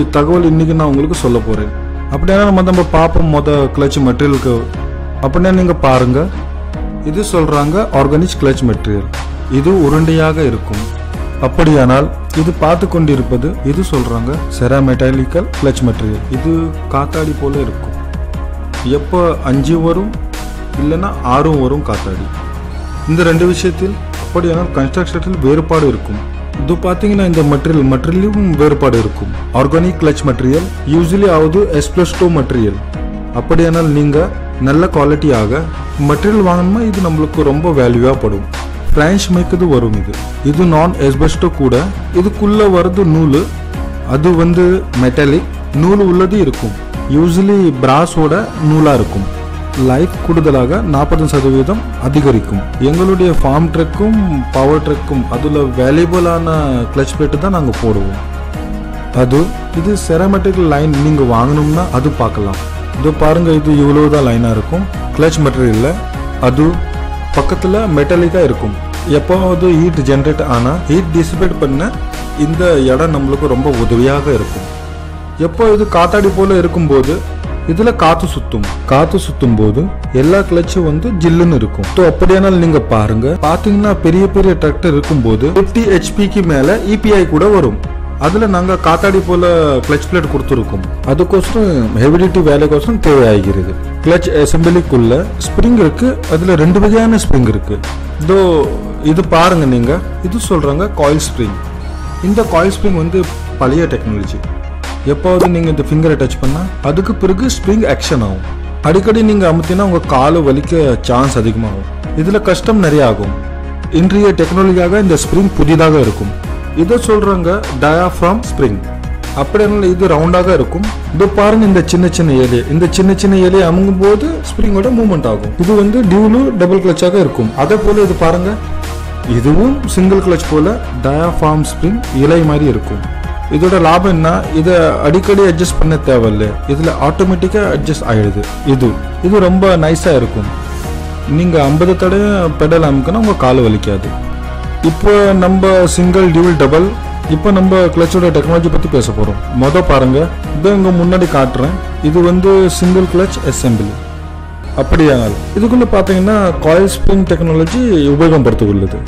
தகவல் இன்னைக்கு நான் உங்களுக்கு சொல்ல போறேன் அப்படின்னா நம்ம நம்ம பார்ப்போம் மொத கிளச் மெட்டீரியலுக்கு அப்படின்னா நீங்க பாருங்க இது சொல்றாங்க ஆர்கானிக் கிளச் மெட்டீரியல் இது உருண்டையாக இருக்கும் அப்படியானால் இது பார்த்து கொண்டிருப்பது இது சொல்றாங்க செராமெட்டாலிக்கல் கிளச் மெட்டீரியல் இது காத்தாடி போல இருக்கும் எப்போ அஞ்சு வரும் இல்லைன்னா ஆறும் வரும் காத்தாடி இந்த ரெண்டு விஷயத்தில் அப்படியானால் கன்ஸ்ட்ரக்ஷனில் வேறுபாடு இருக்கும் இது பார்த்தீங்கன்னா இந்த மெட்டீரியல் மெட்டீரியலும் வேறுபாடு இருக்கும் ஆர்கானிக் கிளச் மெட்டீரியல் யூஸ்வலி ஆகுது எஸ் பிளஸ் டூ மெட்டீரியல் அப்படியானால் நீங்கள் நல்ல குவாலிட்டியாக மெட்டீரியல் வாங்கணுமா இது நம்மளுக்கு ரொம்ப வேல்யூவாக படும் ஃப்ரான்ச் மேய்க்குது வரும் இது இது நான் எஸ்பெஸ்டோ கூட இதுக்குள்ள வருது நூல் அது வந்து மெட்டாலிக் நூல் உள்ளது இருக்கும் யூஸ்வலி பிராஸோட நூலாக இருக்கும் லைஃப் கூடுதலாக நாற்பது சதவீதம் அதிகரிக்கும் எங்களுடைய ஃபார்ம் ட்ரக்கும் பவர் ட்ரக்கும் அதில் வேல்யூபிளான கிளச் பிளேட்டு தான் நாங்கள் போடுவோம் அது இது செரமெட்டிக் லைன் நீங்கள் வாங்கணும்னா அது பார்க்கலாம் இது பாருங்க இது இவ்வளவு தான் லைனாக இருக்கும் கிளச் மெட்டீரியலில் அது பக்கத்தில் மெட்டலிக்காக இருக்கும் எப்போவாவது ஹீட் ஜென்ரேட் ஆனால் ஹீட் டிசிபேட் பண்ண இந்த இடம் நம்மளுக்கு ரொம்ப உதவியாக இருக்கும் எப்போ இது காத்தாடி போல இருக்கும்போது இதுல காத்து சுத்தும் காத்து சுத்தும் போது எல்லா கிளச்சும் வந்து ஜில்லுன்னு இருக்கும் ஸோ அப்படியானால் நீங்க பாருங்க பாத்தீங்கன்னா பெரிய பெரிய டிராக்டர் இருக்கும்போது 50 ஹெச்பிக்கு மேல இபிஐ கூட வரும் அதுல நாங்க காத்தாடி போல கிளச் பிளேட் கொடுத்துருக்கோம் அதுக்கோசரம் ஹெவிடிட்டி வேலைக்கோசரம் தேவையாகிறது கிளச் அசம்பிளிக்குள்ள ஸ்ப்ரிங் இருக்கு அதுல ரெண்டு வகையான ஸ்ப்ரிங் இருக்கு இதோ இது பாருங்க நீங்க இது சொல்றாங்க காயில் ஸ்ப்ரிங் இந்த காயில் ஸ்ப்ரிங் வந்து பழைய டெக்னாலஜி எப்போது நீங்கள் இந்த ஃபிங்கரை டச் பண்ணால் அதுக்கு பிறகு ஸ்ப்ரிங் ஆக்ஷன் ஆகும் அடிக்கடி நீங்கள் அமுத்தினா உங்கள் காலு வலிக்க சான்ஸ் அதிகமாகும் இதில் கஷ்டம் நிறைய ஆகும் இன்றைய டெக்னாலஜியாக இந்த ஸ்ப்ரிங் புதிதாக இருக்கும் இதை சொல்கிறாங்க டயாஃப்ராம் ஸ்ப்ரிங் அப்படினால இது ரவுண்டாக இருக்கும் இது பாருங்க இந்த சின்ன சின்ன ஏலியை இந்த சின்ன சின்ன ஏலியை அமுங்கும் போது ஸ்ப்ரிங்கோட மூவ்மெண்ட் ஆகும் இது வந்து டியூலு டபுள் கிளச்சாக இருக்கும் அதே போல இது பாருங்க இதுவும் சிங்கிள் கிளச் போல டயாஃபார்ம் ஸ்ப்ரிங் இலை மாதிரி இருக்கும் இதோட லாபம் என்ன இதை அடிக்கடி அட்ஜஸ்ட் பண்ண தேவையில்ல இதில் ஆட்டோமேட்டிக்காக அட்ஜஸ்ட் ஆயிடுது இது இது ரொம்ப நைஸாக இருக்கும் நீங்கள் ஐம்பது தடவை பெடல் அமுக்கினா உங்கள் கால் வலிக்காது இப்போ நம்ம சிங்கிள் டியூல் டபுள் இப்போ நம்ம கிளச்சோட டெக்னாலஜி பற்றி பேச போகிறோம் மொதல் பாருங்க இதை இங்கே முன்னாடி காட்டுறேன் இது வந்து சிங்கிள் கிளச் அசெம்பிளி அப்படியானால் இதுக்குள்ள பார்த்தீங்கன்னா காயில் ஸ்ப்ரிங் டெக்னாலஜி உபயோகப்படுத்த உள்ளது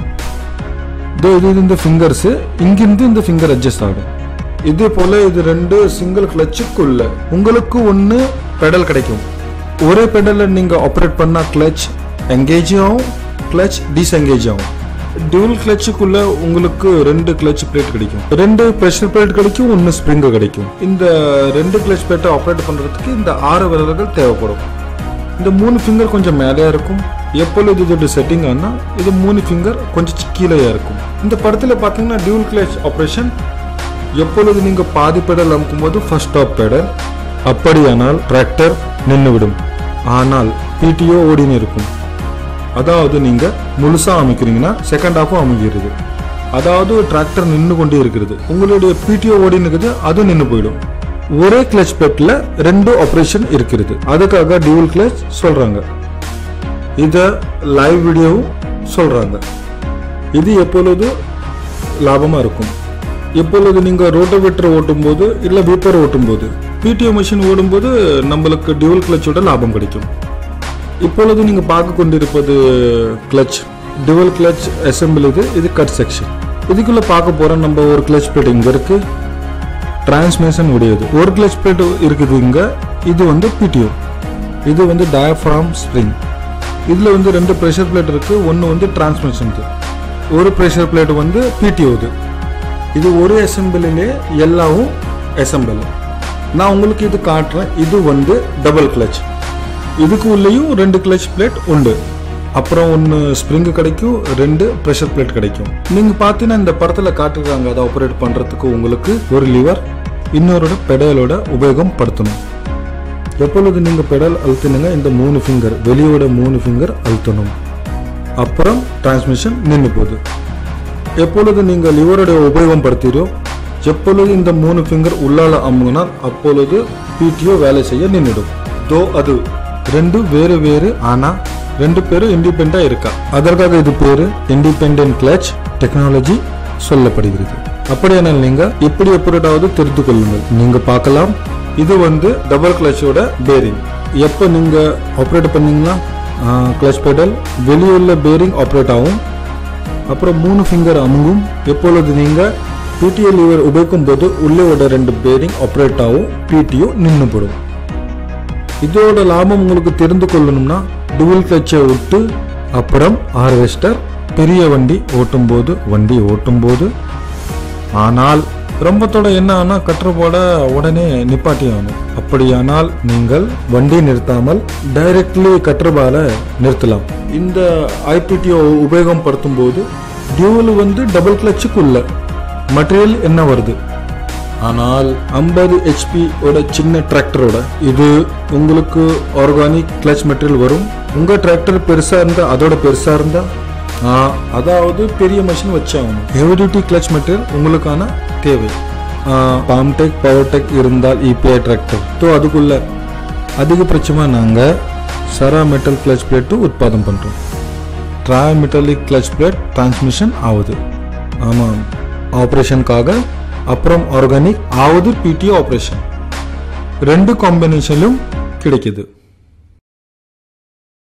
இதோ இது இந்த ஃபிங்கர்ஸ் இங்கிருந்து இந்த ஃபிங்கர் அட்ஜஸ்ட் ஆகும் இதே போல இது ரெண்டு சிங்கிள் கிளச்சுக்குள்ள உங்களுக்கு ஒன்று பெடல் கிடைக்கும் ஒரே பெடல்ல நீங்க ஆப்ரேட் பண்ணா கிளச் எங்கேஜ் ஆகும் கிளச் டிஸ்எங்கேஜ் ஆகும் டியூல் கிளச்சுக்குள்ள உங்களுக்கு ரெண்டு கிளச் பிளேட் கிடைக்கும் ரெண்டு ப்ரெஷர் பிளேட் கிடைக்கும் ஒன்று ஸ்ப்ரிங் கிடைக்கும் இந்த ரெண்டு கிளச் பிளேட்டை ஆப்ரேட் பண்றதுக்கு இந்த ஆறு விரல்கள் தேவைப்படும் இந்த மூணு ஃபிங்கர் கொஞ்சம் மேலேயா இருக்கும் எப்பொழுது இதோட செட்டிங் ஆனா இது மூணு ஃபிங்கர் கொஞ்சம் கீழேயா இருக்கும் இந்த படத்துல பாத்தீங்கன்னா டியூல் கிளச் ஆப்ரேஷன் எப்பொழுது நீங்க பாதி பெடல் அமுக்கும் போது ஃபர்ஸ்ட் டாப் பெடல் அப்படியானால் டிராக்டர் நின்றுவிடும் ஆனால் பிடிஓ ஓடின்னு இருக்கும் அதாவது நீங்க முழுசா அமைக்கிறீங்கன்னா செகண்ட் ஹாஃபும் அமைக்கிறது அதாவது டிராக்டர் நின்று கொண்டே இருக்கிறது உங்களுடைய பிடிஓ ஓடின்னு இருக்குது அது நின்று போயிடும் ஒரே கிளச் பெட்ல ரெண்டு ஆபரேஷன் இருக்கிறது அதுக்காக டியூல் கிளச் சொல்றாங்க இத லைவ் வீடியோவும் சொல்றாங்க இது எப்பொழுது லாபமா இருக்கும் எப்பொழுது நீங்க ரோட்டோவேட்டர் ஓட்டும் போது இல்ல வீப்பர் ஓட்டும் போது பிடிஓ மிஷின் ஓடும்போது நம்மளுக்கு டியூல் கிளச்சோட லாபம் கிடைக்கும் இப்பொழுது நீங்க பார்க்க கொண்டிருப்பது கிளச் டியூவல் கிளச் அசெம்பிள் இது இது கட் செக்ஷன் இதுக்குள்ள பார்க்க போற நம்ம ஒரு கிளச் பிளேட் இங்க இருக்கு டிரான்ஸ்மிஷன் உடையது ஒரு கிளச் பிளேட் இருக்குது இங்க இது வந்து பிடிஓ இது வந்து டயஃப்ராம் ஸ்ப்ரிங் இதுல வந்து ரெண்டு ப்ரெஷர் பிளேட் இருக்கு ஒன்னு வந்து டிரான்ஸ்மிஷன் ஒரு ப்ரெஷர் பிளேட் வந்து பிடிஓ இது இது ஒரு அசெம்பிளிலே எல்லாவும் அசெம்பிள் நான் உங்களுக்கு இது காட்டுறேன் இது வந்து டபுள் கிளச் இதுக்கு உள்ளேயும் ரெண்டு கிளச் பிளேட் உண்டு அப்புறம் ஒன்று ஸ்ப்ரிங் கிடைக்கும் ரெண்டு ப்ரெஷர் பிளேட் கிடைக்கும் நீங்க பார்த்தீங்கன்னா இந்த படத்துல காட்டுறாங்க அதை ஆப்ரேட் பண்றதுக்கு உங்களுக்கு ஒரு லிவர் இன்னொரு பெடலோட உபயோகம் படுத்தணும் எப்பொழுது நீங்க பெடல் அழுத்தினுங்க இந்த மூணு ஃபிங்கர் வெளியோட மூணு ஃபிங்கர் அழுத்தணும் அப்புறம் டிரான்ஸ்மிஷன் நின்று போகுது எப்பொழுது நீங்க லிவரோட உபயோகம் படுத்தீரோ எப்பொழுது இந்த மூணு ஃபிங்கர் உள்ளால அமுங்கினால் அப்பொழுது பிடிஓ வேலை செய்ய நின்றுடும் தோ அது ரெண்டு வேறு வேறு ஆனா ரெண்டு பேரும் இண்டிபெண்டா இருக்கா அதற்காக இது பேரு இண்டிபெண்டன்ட் கிளச் டெக்னாலஜி சொல்லப்படுகிறது அப்படியானால் நீங்க எப்படி எப்படியாவது தெரிந்து கொள்ளுங்கள் நீங்க பார்க்கலாம் இது வந்து டபுள் கிளச்சோட பேரிங் எப்போ நீங்க ஆப்ரேட் பண்ணீங்கன்னா கிளச் பெடல் வெளியுள்ள பேரிங் ஆப்ரேட் ஆகும் அப்புறம் மூணு ஃபிங்கர் அமுங்கும் எப்பொழுது நீங்க பிடிஓ லீவர் உபயோகிக்கும் போது உள்ளே ஓட ரெண்டு பேரிங் ஆப்ரேட் ஆகும் பிடிஓ நின்று போடும் இதோட லாபம் உங்களுக்கு தெரிந்து கொள்ளணும்னா டுவல் கிளச்சை விட்டு அப்புறம் ஹார்வெஸ்டர் பெரிய வண்டி ஓட்டும் போது வண்டி ஓட்டும் போது ஆனால் ரொம்பத்தோட என்ன ஆனா கற்று போட உடனே நிப்பாட்டி ஆகணும் அப்படியானால் நீங்கள் வண்டி நிறுத்தாமல் டைரக்ட்லி கற்றுபால நிறுத்தலாம் இந்த ஐபிடிஓ உபயோகம் படுத்தும் போது டியூவல் வந்து டபுள் கிளச்சுக்குள்ள மெட்டீரியல் என்ன வருது ஆனால் 50 ஹெச்பி ஓட சின்ன டிராக்டரோட இது உங்களுக்கு ஆர்கானிக் கிளச் மெட்டீரியல் வரும் உங்க டிராக்டர் பெருசா இருந்தா அதோட பெருசா இருந்தா ஆ, அதாவது பெரிய மிஷின் வச்சாகணும் ஹெவி டியூட்டி கிளச் மெட்டீரியல் உங்களுக்கான தேவை பாம்டெக் பவர்டெக் இருந்தால் இபிஐ டிராக்டர் ஸோ அதுக்குள்ள அதிகபட்சமாக நாங்கள் சரா மெட்டல் கிளச் பிளேட்டு உற்பத்தம் பண்ணுறோம் ட்ரா மெட்டலிக் கிளச் பிளேட் டிரான்ஸ்மிஷன் ஆகுது ஆமாம் ஆப்ரேஷனுக்காக அப்புறம் ஆர்கானிக் ஆகுது பிடிஓ ஆப்ரேஷன் ரெண்டு காம்பினேஷன்லும் கிடைக்குது